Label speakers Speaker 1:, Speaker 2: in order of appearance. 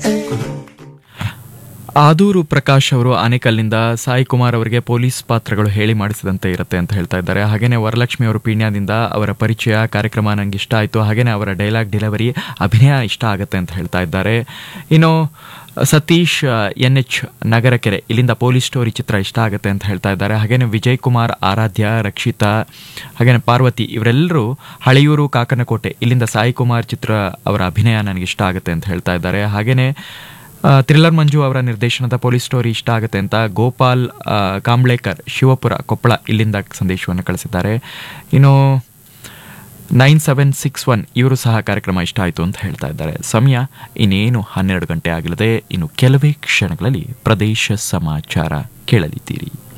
Speaker 1: ಆದೂರು ಪ್ರಕಾಶ್ ಅವರು ಆನೇಕಲ್ನಿಂದ ಸಾಯಿ ಕುಮಾರ್ ಅವರಿಗೆ ಪೊಲೀಸ್ ಪಾತ್ರಗಳು ಹೇಳಿ ಮಾಡಿಸಿದಂತೆ ಇರುತ್ತೆ ಅಂತ ಹೇಳ್ತಾ ಇದ್ದಾರೆ ಹಾಗೇನೆ ವರಲಕ್ಷ್ಮಿ ಅವರು ಪೀಣ್ಯದಿಂದ ಅವರ ಪರಿಚಯ ಕಾರ್ಯಕ್ರಮ ನಂಗೆ ಇಷ್ಟ ಆಯಿತು ಹಾಗೇನೆ ಅವರ ಡೈಲಾಗ್ ಡೆಲಿವರಿ ಅಭಿನಯ ಇಷ್ಟ ಆಗುತ್ತೆ ಅಂತ ಹೇಳ್ತಾ ಇದ್ದಾರೆ ಇನ್ನು ಸತೀಶ್ ಎನ್ ಎಚ್ ನಗರಕೆರೆ ಇಲ್ಲಿಂದ ಪೊಲೀಸ್ ಸ್ಟೋರಿ ಚಿತ್ರ ಇಷ್ಟ ಆಗುತ್ತೆ ಅಂತ ಹೇಳ್ತಾ ಇದ್ದಾರೆ ಹಾಗೇನೆ ವಿಜಯ್ ಕುಮಾರ್ ಆರಾಧ್ಯ ರಕ್ಷಿತಾ ಹಾಗೇನೆ ಪಾರ್ವತಿ ಇವರೆಲ್ಲರೂ ಹಳೆಯೂರು ಕಾಕನಕೋಟೆ ಇಲ್ಲಿಂದ ಸಾಯಿ ಕುಮಾರ್ ಚಿತ್ರ ಅವರ ಅಭಿನಯ ನನಗೆ ಇಷ್ಟ ಆಗುತ್ತೆ ಅಂತ ಹೇಳ್ತಾ ಇದ್ದಾರೆ ಹಾಗೇನೆ ಆ, ಥ್ರಿಲ್ಲರ್ ಮಂಜು ಅವರ ನಿರ್ದೇಶನದ ಪೊಲೀಸ್ ಸ್ಟೋರಿ ಇಷ್ಟ ಆಗುತ್ತೆ ಅಂತ ಗೋಪಾಲ್ ಆ, ಕಾಂಬ್ಳೇಕರ್ ಶಿವಪುರ ಕೊಪ್ಪಳ ಇಲ್ಲಿಂದ ಸಂದೇಶವನ್ನು ಕಳಿಸಿದ್ದಾರೆ ಇನ್ನು ನೈನ್ ಸೆವೆನ್ ಸಿಕ್ಸ್ ಒನ್ ಇವರು ಸಹ ಕಾರ್ಯಕ್ರಮ ಇಷ್ಟ ಆಯಿತು ಅಂತ ಹೇಳ್ತಾ ಇದ್ದಾರೆ ಸಮಯ ಇನ್ನೇನು ಹನ್ನೆರಡು ಗಂಟೆ ಆಗಲಿದೆ ಇನ್ನು ಕೆಲವೇ ಕ್ಷಣಗಳಲ್ಲಿ ಪ್ರದೇಶ ಸಮಾಚಾರ ಕೇಳಲಿದ್ದೀರಿ